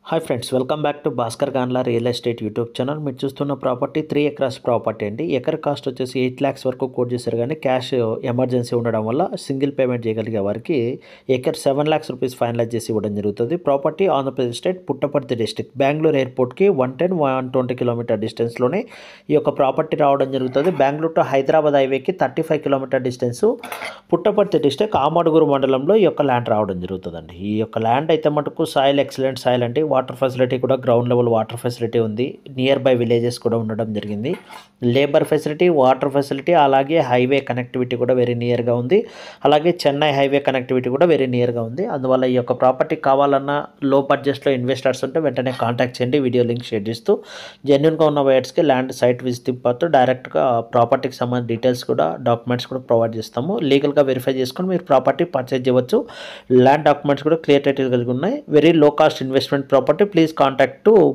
hi friends welcome back to Bhaskar Ganla real estate YouTube channel మీరు చూస్తున్న property three acres property అండి acre cost వచ్చేసి eight lakhs వరకు quote చేశారు కానీ క్యాష్ ఎమర్జెన్సీ ఉండడం వల్ల సింగిల్ పేమెంట్ చేయగలిగే వారికి acre seven lakhs rupees finalise చేసి ఇవ్వడం జరుగుతుంది property Andhra Pradesh state Puttaparthi district Bengaluru ఎయిర్పోర్ట్కి one ten one twenty kilometre డిస్టెన్స్లోనే ఈ యొక్క ప్రాపర్టీ రావడం జరుగుతుంది బెంగళూరు టు హైదరాబాద్ హైవేకి thirty five kilometre distance Puttaparthi district ఆమడుగురు మండలంలో ఈ యొక్క ల్యాండ్ రావడం జరుగుతుందండి ఈ యొక్క ల్యాండ్ అయితే మటుకు సాయిల్ ఎక్సలెంట్ సాయిల్ అంటే వాటర్ ఫెసిలిటీ కూడా గ్రౌండ్ లెవెల్ వాటర్ ఫెసిలిటీ ఉంది నియర్ బై విలేజెస్ కూడా ఉండడం జరిగింది లేబర్ ఫెసిలిటీ వాటర్ ఫెసిలిటీ అలాగే హైవే కనెక్టివిటీ కూడా వెరీ నియర్గా ఉంది అలాగే చెన్నై హైవే కనెక్టివిటీ కూడా వెరీ నియర్గా ఉంది అందువల్ల ఈ యొక్క ప్రాపర్టీ కావాలన్నా లో బడ్జెట్లో ఇన్వెస్టర్స్ ఉంటే వెంటనే కాంటాక్ట్ చేయండి వీడియో లింక్ షేర్ చేస్తూ జెన్యున్గా ఉన్న వైర్స్కి ల్యాండ్ సైట్ విజిట్ పాటు డైరెక్ట్గా ప్రాపర్టీకి సంబంధించిన డీటెయిల్స్ కూడా డాక్యుమెంట్స్ కూడా ప్రొవైడ్ చేస్తాము లీగల్గా వెరిఫై చేసుకొని మీరు ప్రాపర్టీ పర్చేజ్ చేయవచ్చు ల్యాండ్ డాక్యుమెంట్స్ కూడా క్లియర్ టైటిల్ కలిగి ఉన్నాయి very low cost investment property please contact to